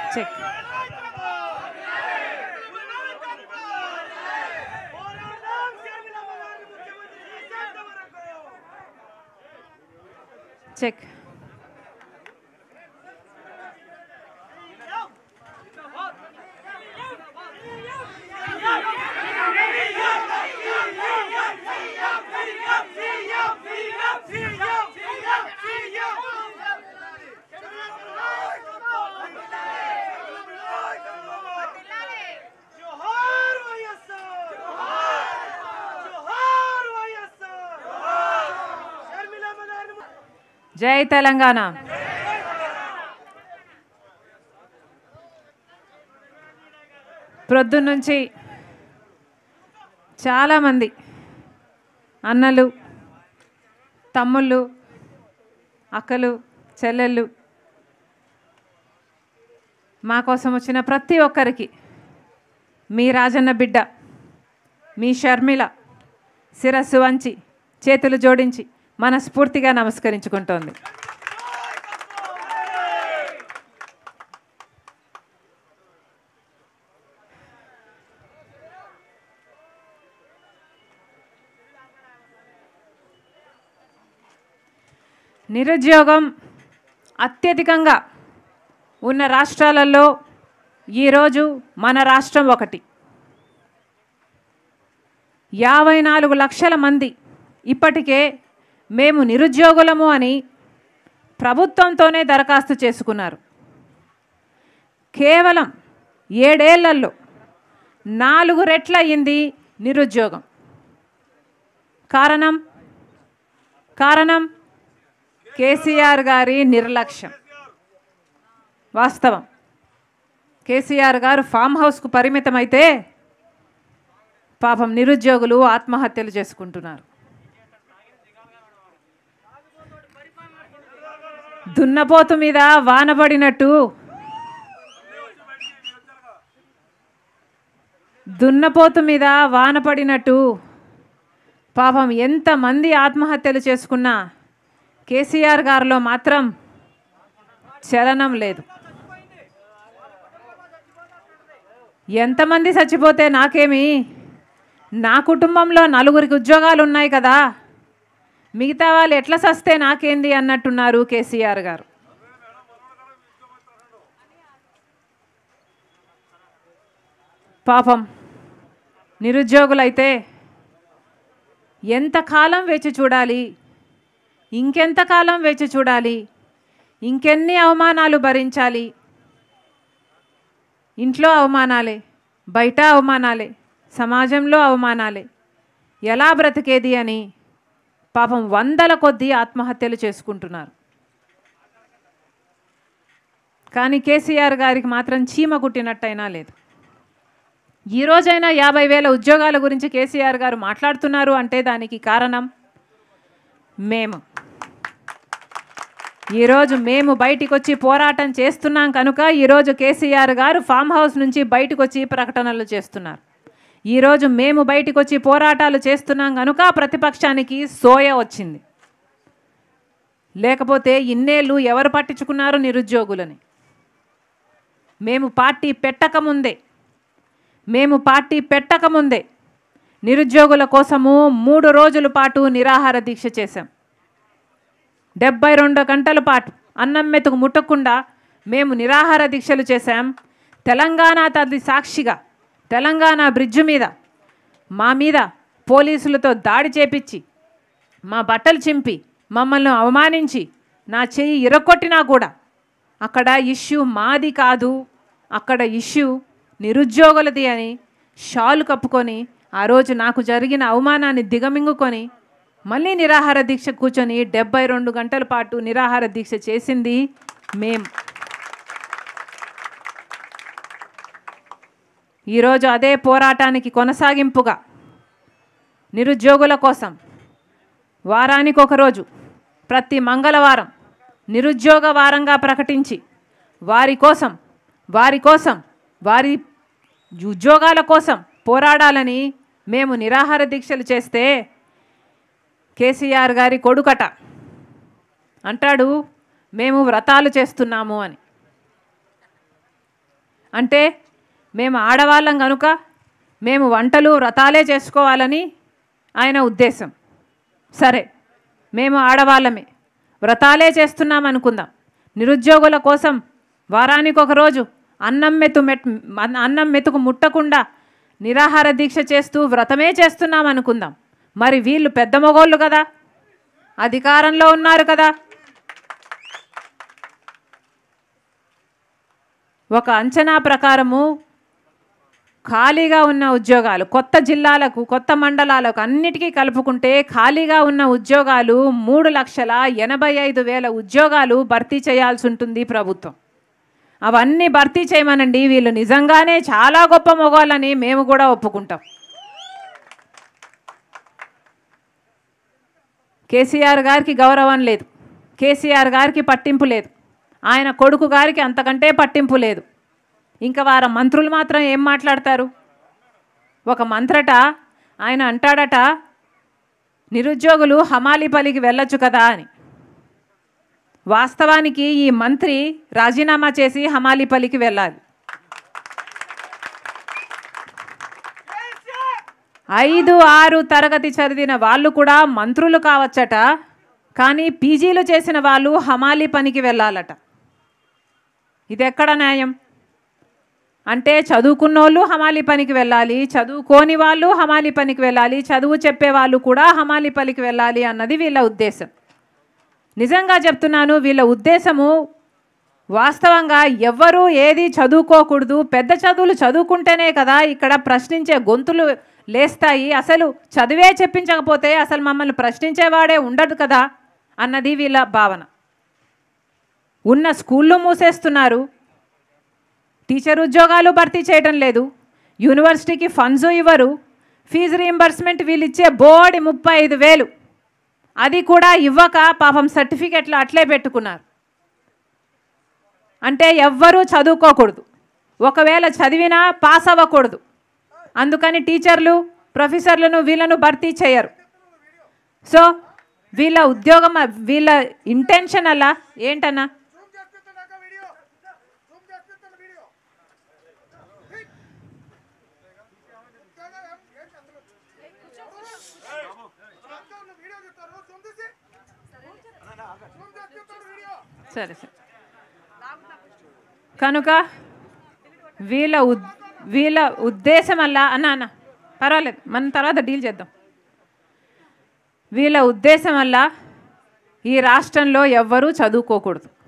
check check జోహార్ YSR జోహార్ YSR Sharmilamma గారిని జై తెలంగాణ ప్రొద్దున్నుంచి చాలామంది అన్నలు తమ్ముళ్ళు అక్కలు చెల్లెళ్ళు మా కోసం వచ్చిన ప్రతి ఒక్కరికి మీ రాజన్న బిడ్డ మీ షర్మిల శిరస్సు వంచి చేతులు జోడించి మనస్ఫూర్తిగా నమస్కరించుకుంటోంది నిరుద్యోగం అత్యధికంగా ఉన్న రాష్ట్రాలలో ఈరోజు మన రాష్ట్రం ఒకటి యాభై నాలుగు లక్షల మంది ఇప్పటికే మేము నిరుద్యోగులము అని ప్రభుత్వంతోనే దరఖాస్తు చేసుకున్నారు కేవలం ఏడేళ్లలో నాలుగు రెట్ల అయింది నిరుద్యోగం కారణం కారణం కేసీఆర్ గారి నిర్లక్ష్యం వాస్తవం కేసీఆర్ గారు ఫామ్ హౌస్కు పరిమితమైతే పాపం నిరుద్యోగులు ఆత్మహత్యలు చేసుకుంటున్నారు దున్నపోతు మీద వానబడినట్టు దున్నపోతు మీద వాన పడినట్టు పాపం ఎంతమంది ఆత్మహత్యలు చేసుకున్నా కేసీఆర్ గారిలో మాత్రం చలనం లేదు ఎంతమంది చచ్చిపోతే నాకేమి నా కుటుంబంలో నలుగురికి ఉద్యోగాలు ఉన్నాయి కదా మిగతా వాళ్ళు ఎట్లా సస్తే నాకేంది అన్నట్టున్నారు కేసీఆర్ గారు పాపం నిరుద్యోగులైతే ఎంతకాలం వేచి చూడాలి ఇంకెంతకాలం వేచి చూడాలి ఇంకెన్ని అవమానాలు భరించాలి ఇంట్లో అవమానాలే బయట అవమానాలే సమాజంలో అవమానాలే ఎలా బ్రతికేది అని పాపం వందల కొద్దీ ఆత్మహత్యలు చేసుకుంటున్నారు కానీ కేసీఆర్ గారికి మాత్రం చీమ కుట్టినట్టయినా లేదు ఈ రోజైనా యాభై వేల ఉద్యోగాల గురించి కేసీఆర్ గారు మాట్లాడుతున్నారు అంటే దానికి కారణం మేము ఈరోజు మేము బయటికి వచ్చి పోరాటం చేస్తున్నాం కనుక ఈరోజు కేసీఆర్ గారు ఫామ్ హౌస్ నుంచి బయటకు వచ్చి ప్రకటనలు చేస్తున్నారు ఈరోజు మేము బయటికి వచ్చి పోరాటాలు చేస్తున్నాం కనుక ప్రతిపక్షానికి సోయ వచ్చింది లేకపోతే ఇన్నేళ్ళు ఎవరు పట్టించుకున్నారు నిరుద్యోగులని మేము పార్టీ పెట్టకముందే మేము పార్టీ పెట్టకముందే నిరుద్యోగుల కోసము మూడు రోజుల పాటు నిరాహార దీక్ష చేశాం డెబ్బై రెండు గంటల పాటు అన్నం మెతుకు ముట్టకుండా మేము నిరాహార దీక్షలు చేశాం తెలంగాణ తల్లి సాక్షిగా తెలంగాణ బ్రిడ్జి మీద మా మీద పోలీసులతో దాడి చేపించి మా బట్టలు చింపి మమ్మల్ని అవమానించి నా చెయ్యి ఇరగొట్టినా కూడా అక్కడ ఇష్యూ మాది కాదు అక్కడ ఇష్యూ నిరుద్యోగులది అని షాలు కప్పుకొని ఆ రోజు నాకు జరిగిన అవమానాన్ని దిగమింగుకొని మళ్ళీ నిరాహార దీక్ష కూర్చొని డెబ్బై రెండు గంటల పాటు నిరాహార దీక్ష చేసింది మేం ఈరోజు అదే పోరాటానికి కొనసాగింపుగా నిరుద్యోగుల కోసం వారానికి ఒకరోజు ప్రతి మంగళవారం నిరుద్యోగ వారంగా ప్రకటించి వారి కోసం వారి కోసం వారి ఉద్యోగాల కోసం పోరాడాలని మేము నిరాహార దీక్షలు చేస్తే కేసీఆర్ గారి కొడుకట అంటాడు మేము వ్రతాలు చేస్తున్నాము అని అంటే మేము ఆడవాళ్ళం కనుక మేము వంటలు వ్రతాలే చేసుకోవాలని ఆయన ఉద్దేశం సరే మేము ఆడవాళ్ళమే వ్రతాలే చేస్తున్నాం అనుకుందాం నిరుద్యోగుల కోసం వారానికి ఒక రోజు అన్నం మెతు మెట్ అన్నం మెతుకు ముట్టకుండా నిరాహార దీక్ష చేస్తూ వ్రతమే చేస్తున్నాం అనుకుందాం మరి వీళ్ళు పెద్ద మొగోళ్ళు కదా అధికారంలో ఉన్నారు కదా ఒక అంచనా ప్రకారము ఖాళీగా ఉన్న ఉద్యోగాలు కొత్త జిల్లాలకు కొత్త మండలాలకు అన్నిటికీ కలుపుకుంటే ఖాళీగా ఉన్న ఉద్యోగాలు మూడు లక్షల ఎనభై ఐదు వేల ఉద్యోగాలు భర్తీ చేయాల్సి ఉంటుంది ప్రభుత్వం అవన్నీ భర్తీ చేయమనండి వీళ్ళు నిజంగానే చాలా గొప్ప మొగోళ్ళని మేము కూడా ఒప్పుకుంటాం కేసీఆర్ గారికి గౌరవం లేదు కేసీఆర్ గారికి పట్టింపు లేదు ఆయన కొడుకు గారికి అంతకంటే పట్టింపు లేదు ఇంకా వారి మంత్రులు మాత్రం ఏం మాట్లాడతారు ఒక మంత్రట ఆయన అంటాడట నిరుద్యోగులు హమాలిపల్లికి వెళ్ళొచ్చు కదా అని వాస్తవానికి ఈ మంత్రి రాజీనామా చేసి హమాలిపల్లికి వెళ్ళాలి ఐదు ఆరు తరగతి చదివిన వాళ్ళు కూడా మంత్రులు కావచ్చట కానీ పీజీలు చేసిన వాళ్ళు హమాలి పనికి వెళ్ళాలట ఇది ఎక్కడ న్యాయం అంటే చదువుకున్నోళ్ళు హమాలి పనికి వెళ్ళాలి చదువుకోని వాళ్ళు హమాలి పనికి వెళ్ళాలి చదువు చెప్పే వాళ్ళు కూడా హమాలి పనికి వెళ్ళాలి అన్నది వీళ్ళ ఉద్దేశం నిజంగా చెప్తున్నాను వీళ్ళ ఉద్దేశము వాస్తవంగా ఎవ్వరూ ఏది చదువుకోకూడదు పెద్ద చదువులు చదువుకుంటేనే కదా ఇక్కడ ప్రశ్నించే గొంతులు లేస్తాయి అసలు చదివే చెప్పించకపోతే అసలు మమ్మల్ని ప్రశ్నించేవాడే ఉండడు కదా అన్నది వీళ్ళ భావన ఉన్న స్కూళ్ళు మూసేస్తున్నారు టీచర్ ఉద్యోగాలు భర్తీ చేయడం లేదు యూనివర్సిటీకి ఫండ్స్ ఇవ్వరు ఫీజు రీంబర్స్మెంట్ వీళ్ళు ఇచ్చే బోర్డు ముప్పై ఐదు వేలు అది కూడా ఇవ్వక పాపం సర్టిఫికెట్లు అట్లే పెట్టుకున్నారు అంటే ఎవ్వరూ చదువుకోకూడదు ఒకవేళ చదివినా పాస్ అవ్వకూడదు అందుకని టీచర్లు ప్రొఫెసర్లను వీళ్ళను భర్తీ చేయరు సో వీళ్ళ ఉద్యోగం వీళ్ళ ఇంటెన్షన్ అలా ఏంటన్నా జూమ్ చేస్తున్నాక వీడియో జూమ్ చేస్తున్న వీడియో వీడియో చెప్తారు జూమ్ తీసి జూమ్ చేస్తున్నారు వీడియో సరే సరే కనుక వీళ్ళ ఉద్ వీళ్ళ ఉద్దేశం వల్ల అన్న అన్న పర్వాలేదు మనం తర్వాత డీల్ చేద్దాం వీళ్ళ ఉద్దేశం వల్ల ఈ రాష్ట్రంలో ఎవ్వరూ చదువుకోకూడదు